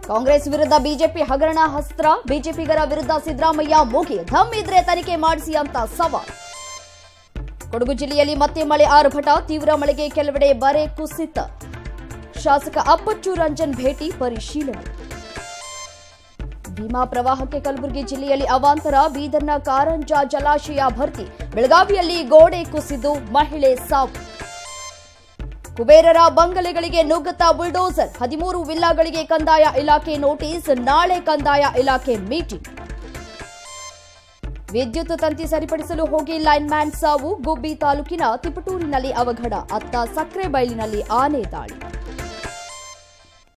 ಕಾಂಗ್ರೆಸ್ ವಿರುದ್ಧ ಬಿಜೆಪಿ ಹಗರಣ ಅಸ್ತ್ರ ಬಿಜೆಪಿಗರ ವಿರುದ್ಧ ಸಿದ್ದರಾಮಯ್ಯ ಮೂಗಿ ಧಮ್ ಇದ್ರೆ ತನಿಖೆ ಮಾಡಿಸಿ ಅಂತ ಸವಾಲ್ ಕೊಡಗು ಜಿಲ್ಲೆಯಲ್ಲಿ ಮತ್ತೆ ಮಳೆ ಆರ್ಭಟ ತೀವ್ರ ಮಳೆಗೆ ಕೆಲವೆಡೆ ಬರೆ ಕುಸಿತ ಶಾಸಕ ಅಪ್ಪಚ್ಚು ರಂಜನ್ ಭೇಟಿ ಪರಿಶೀಲನೆ ಭೀಮಾ ಪ್ರವಾಹಕ್ಕೆ ಕಲಬುರಗಿ ಜಿಲ್ಲೆಯಲ್ಲಿ ಅವಾಂತರ ಬೀದರ್ನ ಕಾರಂಜ ಜಲಾಶಯ ಭರ್ತಿ ಬೆಳಗಾವಿಯಲ್ಲಿ ಗೋಡೆ ಕುಸಿದು ಮಹಿಳೆ ಸಾವು ಕುಬೇರರ ಬಂಗಲೆಗಳಿಗೆ ನುಗ್ಗುತ್ತಾ ಬುಲ್ಡೋಸರ್ ಹದಿಮೂರು ವಿಲ್ಲಾಗಳಿಗೆ ಕಂದಾಯ ಇಲಾಖೆ ನೋಟಿಸ್ ನಾಳೆ ಕಂದಾಯ ಇಲಾಖೆ ಮೀಟಿಂಗ್ ವಿದ್ಯುತ್ ತಂತಿ ಸರಿಪಡಿಸಲು ಹೋಗಿ ಲೈನ್ಮ್ಯಾನ್ ಸಾವು ಗುಬ್ಬಿ ತಾಲೂಕಿನ ತಿಪಟೂರಿನಲ್ಲಿ ಅವಘಡ ಅತ್ತ ಸಕ್ರೆ ಬಯಲಿನಲ್ಲಿ ಆನೆ ದಾಳಿ